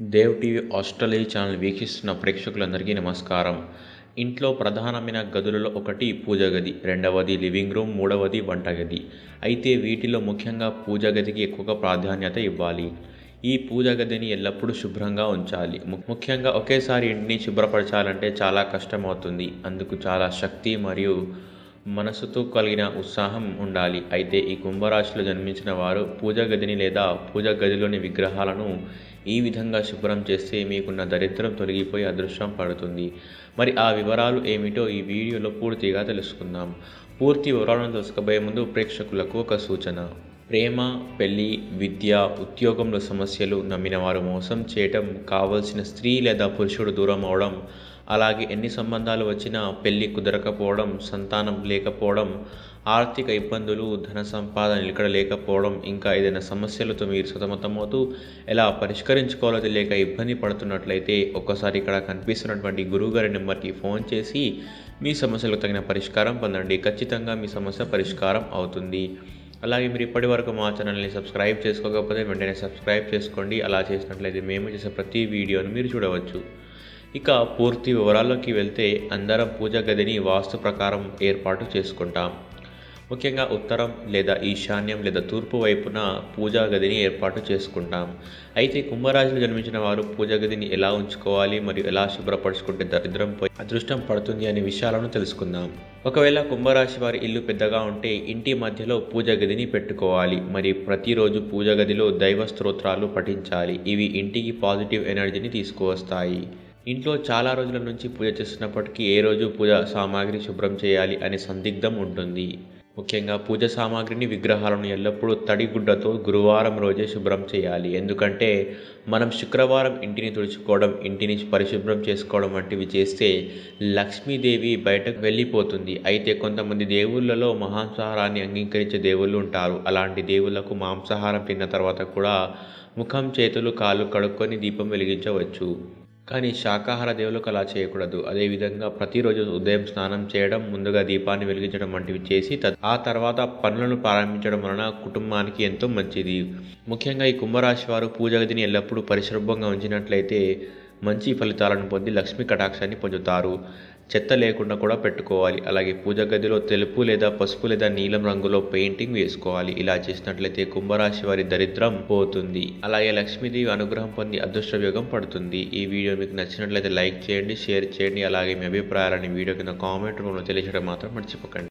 Dev TV Australia channel వీక్షిస్తున్న ప్రేక్షకులందరికీ నమస్కారం ఇంట్లో ప్రధానమైన గదులలో ఒకటి పూజ గది రెండవది లివింగ్ రూమ్ మూడవది వంటగది అయితే వీటిలో ముఖ్యంగా పూజ గదికి ఎక్కువగా ప్రాధాన్యత ఇవ్వాలి ఈ పూజ గదిని ఎల్లప్పుడూ శుభ్రంగా ఉంచాలి ము- ముఖ్యంగా ఒకేసారి ఇంటిని శుభ్రపరచాలంటే చాలా కష్టమవుతుంది అందుకు చాలా శక్తి మరియు మనసుతో కలిగిన ఉత్సాహం ఉండాలి అయితే ఈ కుంభరాశిలో జన్మించిన వారు పూజ గదిని లేదా పూజ గదిలోని విగ్రహాలను ఈ విధంగా శుభ్రం చేస్తే మీకున్న దరిద్రం తొలగిపోయి అదృష్టం పడుతుంది మరి ఆ వివరాలు ఏమిటో ఈ వీడియోలో పూర్తిగా తెలుసుకుందాం పూర్తి వివరాలను తెలుసుకోబోయే ముందు ప్రేక్షకులకు ఒక సూచన ప్రేమ పెళ్లి విద్య ఉద్యోగంలో సమస్యలు నమ్మిన వారు మోసం చేయటం కావలసిన స్త్రీ లేదా పురుషుడు దూరం అవడం అలాగే ఎన్ని సంబంధాలు వచ్చినా పెళ్లి కుదరకపోవడం సంతానం లేకపోవడం ఆర్థిక ఇబ్బందులు ధన సంపాదన నిలకడ లేకపోవడం ఇంకా ఏదైనా సమస్యలతో మీరు సతమతమవుతూ ఎలా పరిష్కరించుకోవాలో తెలియక ఇబ్బంది పడుతున్నట్లయితే ఒక్కసారి ఇక్కడ కనిపిస్తున్నటువంటి గురువుగారి నెంబర్కి ఫోన్ చేసి మీ సమస్యలకు తగిన పరిష్కారం పొందండి ఖచ్చితంగా మీ సమస్య పరిష్కారం అవుతుంది అలాగే మీరు ఇప్పటి వరకు మా ఛానల్ని సబ్స్క్రైబ్ చేసుకోకపోతే వెంటనే సబ్స్క్రైబ్ చేసుకోండి అలా చేసినట్లయితే మేము చేసే ప్రతి వీడియోను మీరు చూడవచ్చు ఇక పూర్తి వివరాల్లోకి వెళ్తే అందరం పూజ గదిని వాస్తు ప్రకారం ఏర్పాటు చేసుకుంటాం ముఖ్యంగా ఉత్తరం లేదా ఈశాన్యం లేదా తూర్పు వైపున పూజా గదిని ఏర్పాటు చేసుకుంటాం అయితే కుంభరాశిలో జన్మించిన వారు పూజా గదిని ఎలా ఉంచుకోవాలి మరియు ఎలా శుభ్రపరచుకుంటే దరిద్రం పోయి అదృష్టం పడుతుంది అనే విషయాలను తెలుసుకుందాం ఒకవేళ కుంభరాశి వారి ఇల్లు పెద్దగా ఉంటే ఇంటి మధ్యలో పూజ గదిని పెట్టుకోవాలి మరి ప్రతిరోజు పూజ గదిలో దైవ స్తోత్రాలు పఠించాలి ఇవి ఇంటికి పాజిటివ్ ఎనర్జీని తీసుకువస్తాయి ఇంట్లో చాలా రోజుల నుంచి పూజ చేస్తున్నప్పటికీ ఏ రోజు పూజ సామాగ్రి శుభ్రం చేయాలి అనే సందిగ్ధం ఉంటుంది ముఖ్యంగా పూజ సామాగ్రిని విగ్రహాలను ఎల్లప్పుడూ తడిగుడ్డతో గురువారం రోజే శుభ్రం చేయాలి ఎందుకంటే మనం శుక్రవారం ఇంటిని తుడుచుకోవడం ఇంటిని పరిశుభ్రం చేసుకోవడం వంటివి చేస్తే లక్ష్మీదేవి బయటకు వెళ్ళిపోతుంది అయితే కొంతమంది దేవుళ్ళలో మాంసాహారాన్ని అంగీకరించే దేవుళ్ళు ఉంటారు అలాంటి దేవుళ్ళకు మాంసాహారం తిన్న తర్వాత కూడా ముఖం చేతులు కాళ్ళు కడుక్కొని దీపం వెలిగించవచ్చు కానీ శాకాహార దేవులకు అలా చేయకూడదు అదేవిధంగా ప్రతిరోజు ఉదయం స్నానం చేయడం ముందుగా దీపాన్ని వెలిగించడం వంటివి చేసి త- ఆ తర్వాత పనులను ప్రారంభించడం వలన కుటుంబానికి ఎంతో మంచిది ముఖ్యంగా ఈ కుంభరాశి వారు పూజ గదిని ఎల్లప్పుడూ పరిశుభ్రంగా ఉంచినట్లయితే మంచి ఫలితాలను పొంది లక్ష్మీ కటాక్షాన్ని పొందుతారు చెత్త లేకుండా కూడా పెట్టుకోవాలి అలాగే పూజ గదిలో తెలుపు లేదా పసుపు లేదా నీలం రంగులో పెయింటింగ్ వేసుకోవాలి ఇలా చేసినట్లయితే కుంభరాశి వారి దరిద్రం పోతుంది అలాగే లక్ష్మీదేవి అనుగ్రహం పొంది అదృష్ట యోగం పడుతుంది ఈ వీడియో మీకు నచ్చినట్లయితే లైక్ చేయండి షేర్ చేయండి అలాగే మీ అభిప్రాయాలని వీడియో కింద కామెంట్ రూపంలో తెలియజేయడం మాత్రం మర్చిపోకండి